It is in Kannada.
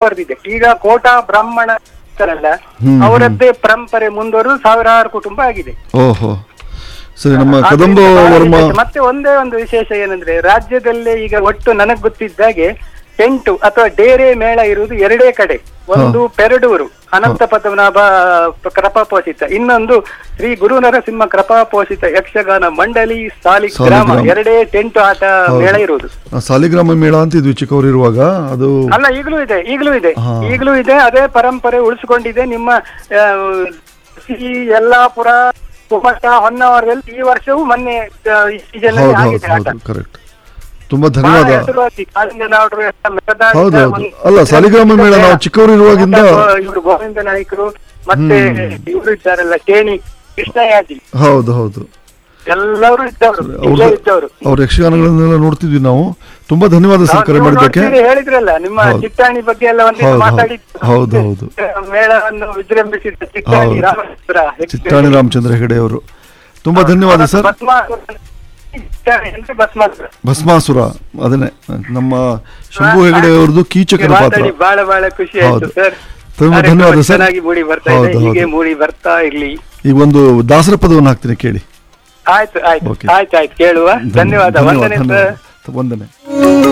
ಮುಂದುವರೆದಿದೆ ಈಗ ಕೋಟ ಬ್ರಾಹ್ಮಣ ಇರ್ತಾರಲ್ಲ ಹ್ಮ್, ಅವರದ್ದೇ ಪರಂಪರೆ ಮುಂದುವರೆದು ಸಾವಿರಾರು ಕುಟುಂಬ ಆಗಿದೆ ಓಹೋ ಸರಿ ನಮ್ಮ ಆದ್ರಿಂದ ಕದಂಬ ಬಹಳ ವರ್ಮ ವಿಶೇಷ. ಮತ್ತೆ ಒಂದೇ ಒಂದು ವಿಶೇಷ ಏನಂದ್ರೆ ರಾಜ್ಯದಲ್ಲೇ ಈಗ ಒಟ್ಟು ನನಗ್ ಗೊತ್ತಿದ್ದಾಗೆ ಟೆಂಟು ಅಥವಾ ಡೇರೆ ಮೇಳ ಇರುವುದು ಎರಡೇ ಕಡೆ ಒಂದು ಪೆರಡೂರು ಅನಂತ ಪದ್ಮನಾಭ ಕೃಪಾಪೋಷಿತ ಇನ್ನೊಂದು ಶ್ರೀ ಗುರು ನರಸಿಂಹ ಕೃಪಾಪೋಷಿತ ಯಕ್ಷಗಾನ ಮಂಡಳಿ ಸಾಲಿಗ್ರಾಮ ಸಾಲಿಗ್ರಾಮ. ಎರಡೇ ಟೆಂಟು ಆಟ ಮೇಳ ಇರುವುದು ಆ, ಸಾಲಿಗ್ರಾಮ ಮೇಳ ಅಂತ ಇದ್ವಿ ಚಿಕ್ಕವರಿರುವಾಗ ಅದು ಅಲ್ಲ ಈಗಲೂ ಇದೆ ಈಗಲೂ ಇದೆ ಹಾ. ಈಗಲೂ ಇದೆ ಅದೇ ಪರಂಪರೆ ಉಳಿಸಿಕೊಂಡಿದೆ ನಿಮ್ಮ ಆ, ಈ ಯಲ್ಲಾಪುರ ಕುಮಟ ಹೊನ್ನಾವರದಲ್ಲಿ ಈ ವರ್ಷವೂ ಮೊನ್ನೆ ಆ, ಈ season ಅಲ್ಲಿ ಹೌದು ಹೌದು ಆಗಿದೆ ಆಟ ಹೌದು ಕರೆಕ್ಟ್ ತುಂಬಾ ಬಹಳ ಧನ್ಯವಾದ ಹೆಸರುವಾಸಿ ಕಾಳಿಂಗನವರು ಎಲ್ಲ ಮೆರೆದಾಡಿದ ಹೌದು ಹೌದು ಒಂದು- ಅಲ್ಲ ಸಾಲಿಗ್ರಾಮ ಮೇಳ ನಾವು ಚಿಕ್ಕವರಿರುವಾಗಿಂದ ಇವರು ಗೋವಿಂದ ನಾಯ್ಕರು ಮತ್ತೆ ಇವರು ಇದ್ದಾರಲ್ಲ ಕೇಣಿ ಕೃಷ್ಣಯಾಜಿ ಹೌದು ಹೌದು ಎಲ್ಲರೂ ಇದ್ದವರು ಇಲ್ಲೇ ಅವ್ರ ಇದ್ದವರು ಅವ್ರ ಯಕ್ಷಗಾನಗಳನ್ನೆಲ್ಲ ನೋಡ್ತಿದ್ವಿ ನಾವು ತುಂಬಾ ಧನ್ಯವಾದ ಸರ್ ಕರೆ ನೀವು ಮಾಡಿದ್ದಕ್ಕೆ ನೋಡ್ತೀರಿ, ಹೇಳಿದ್ರಲ್ಲ ನಿಮ್ಮ ಹೌದು. ಚಿಟ್ಟಾಣಿ ಬಗ್ಗೆ ಎಲ್ಲ ಒಂದಿಷ್ಟು ಹೌದು, ಹೌದು. ಮಾತಾಡಿದ್ದು ಹೌದು, ಹೌದು. ಮೇಳವನ್ನು ವಿಜೃಂಭಿಸಿದ ಚಿಟ್ಟಾಣಿ ಹೌದು. ರಾಮೇಶ್ವರ ಚಿತ್ತಾಣಿ ರಾಮಚಂದ್ರ ಹೆಗಡೆ ಅವರು ತುಂಬಾ ಧನ್ಯವಾದ ಸರ್ ಭಸ್ಮಾಸುರ. ಚಿಟ್ಟಾಣಿ ಅಂದ್ರೆ ಭಸ್ಮಾಸುರ. ಭಸ್ಮಾಸುರ ಅದನ್ನೇ ನಮ್ಮ ಶಂಭು ಹೆಗಡೆ ಅವ್ರದ್ದು ಕೀಚಕರ ಪಾತ್ರ ಮಾತಾಡಿ ಬಹಳ ಬಹಳ ಖುಷಿ ಆಯ್ತು ಹೌದು. ಸರ್ ತುಂಬಾ ಕಾರ್ಯಕ್ರಮ ಧನ್ಯವಾದ ಸರ್. ಚೆನ್ನಾಗಿ ಮೂಡಿ ಬರ್ತಾ ಹೌದು, ಇದೆ ಹೀಗೆ ಹೌದು. ಮೂಡಿ ಬರ್ತಾ ಇರ್ಲಿ ಈಗ ಒಂದು ದಾಸರ ಪದವನ್ನು ಹಾಕ್ತೀನಿ ಕೇಳಿ ಆಯ್ತು ಆಯ್ತು Okay. ಆಯ್ತು ಆಯ್ತು ಕೇಳುವ ಧನ್ಯವಾದ ವಂದನೆ ಸರ್ ಧನ್ಯವಾದ ವಂದನೆ